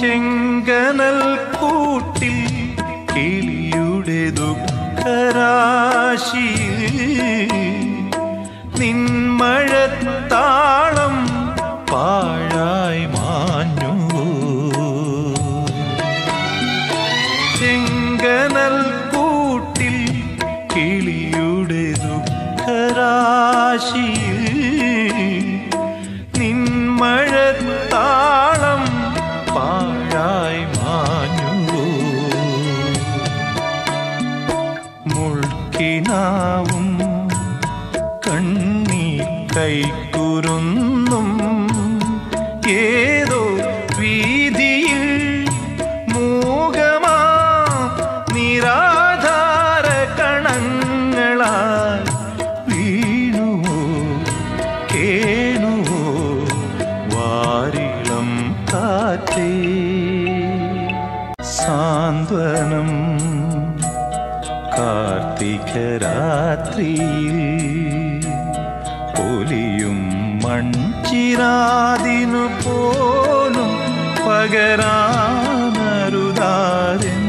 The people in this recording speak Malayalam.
ചെങ്കനൽ കൂട്ടിൽ കിളിയുടെ ദുഃഖരാശി നിന്മഴത്താളം പാഴായി മാഞ്ഞു ചെങ്കനൽ കൂട്ടിൽ കിളിയുടെ ദുഃഖരാശി നിന്മഴത്താളം പാഴായി മാഞ്ഞു മുൾക്കിനാവും കണ്ണീ കൈക്കുരുന്നും ഏതോ വീതിയിൽ മൂകമാ നിരാധാര കണങ്ങളാൽ വീണുവോ കേണുവോ വാരിളം കാറ്റേ സാന്ത്വനം കാർത്തികരാത്രിയിൽ പൊലിയും മൺചിരാതിനു പോലും പകരാനരുതാരൻ